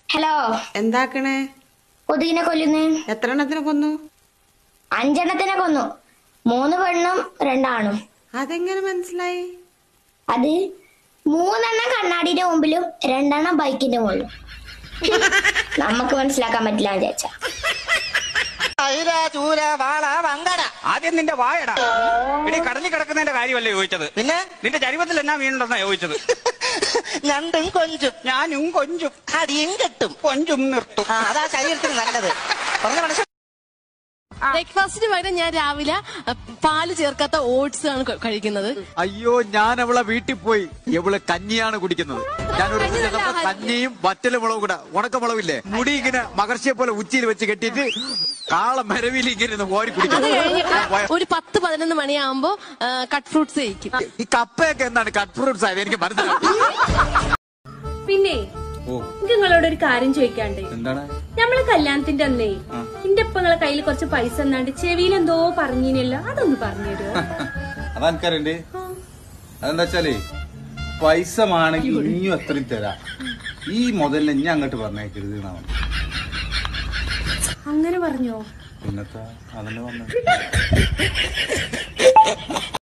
hello എന്താക്കണേ കൊതുകിനെ കൊല്ലുന്നു എത്ര എണ്ണത്തിന് കൊന്നു അഞ്ചെണ്ണത്തിനെ കൊന്നു മൂന്ന് പെണ്ണും രണ്ടാണും അതെങ്ങനെ മനസ്സിലായി അത് മൂന്നെണ്ണം കണ്ണാടിന്റെ മുമ്പിലും രണ്ടെണ്ണം ബൈക്കിന്റെ മുകളിലും നമുക്ക് മനസ്സിലാക്കാൻ പറ്റില്ല വിചാരിച്ച തൈര ചൂര വാള വങ്കട ആദ്യം നിന്റെ വായടാ ഇനി കടലിൽ കിടക്കുന്നതിന്റെ കാര്യമല്ലേ ചോദിച്ചത് പിന്നെ നിന്റെ ചരിവത്തിൽ എന്നാ വീണുണ്ടെന്നാ ചോദിച്ചത് ഞണ്ടും കൊഞ്ചും ഞാനും കൊഞ്ചും അടിയും കെട്ടും കൊഞ്ചും നിർത്തും ആ അതാ ശരീരത്തിന് നല്ലത് പറഞ്ഞ മനസ്സിൽ ബ്രേക്ക്ഫാസ്റ്റിന് പകരം ഞാൻ രാവിലെ അ, പാല് ചേർക്കാത്ത ഓട്സ് ആണ് ക- കഴിക്കുന്നത് അയ്യോ ഞാൻ അവളെ വീട്ടിൽ പോയി ഇവള് കഞ്ഞിയാണ് കുടിക്കുന്നത് ഞാൻ ഒരു ദിവസം ചെന്നപ്പോ കഞ്ഞിയും വറ്റല മുളകും കൂടെ ഉണക്കമുളകില്ലേ മുടി ഇങ്ങനെ മകർച്ചയെ പോലെ ഉച്ചിയിൽ വെച്ച് കെട്ടിയിട്ട് കാള മരവിൽ ഇങ്ങനെ ഇരുന്ന് ഓരി അത് കുടിക്കുന്നു കഴിഞ്ഞിട്ട് ഒരു പത്ത് പതിനൊന്ന് മണിയാകുമ്പോ കട്ട് ഫ്രൂട്ട്സ് കഴിക്കും ഈ കപ്പയൊക്കെ എന്താണ് കട്ട് ഫ്രൂട്ട്സ് ആയത് എനിക്ക് മനസ്സിലാവും പിന്നെ എനിക്ക് നിങ്ങളോട് ഒരു കാര്യം ചോദിക്കാണ്ട് എന്താണ് നമ്മള് കല്യാണത്തിന്റെ അന്നേ എന്റെ ഇപ്പൊ നിങ്ങളെ കയ്യിൽ കുറച്ച് പൈസ എന്നാണ്ട് ചെവിയിൽ എന്തോ പറഞ്ഞിനല്ലോ അതൊന്ന് പറഞ്ഞു തരുമോ അതെനിക്കറിയണ്ട് അതെന്താ വെച്ചാലേ പൈസ ആണെങ്കിൽ ഇനിയും എത്രയും തരാം ഈ മുതലിനെ ഇനി അങ്ങോട്ട് പറഞ്ഞേക്കരുത് എന്നാണ് അങ്ങനെ പറഞ്ഞോ പിന്നത്തെ അതന്നെ പറഞ്ഞു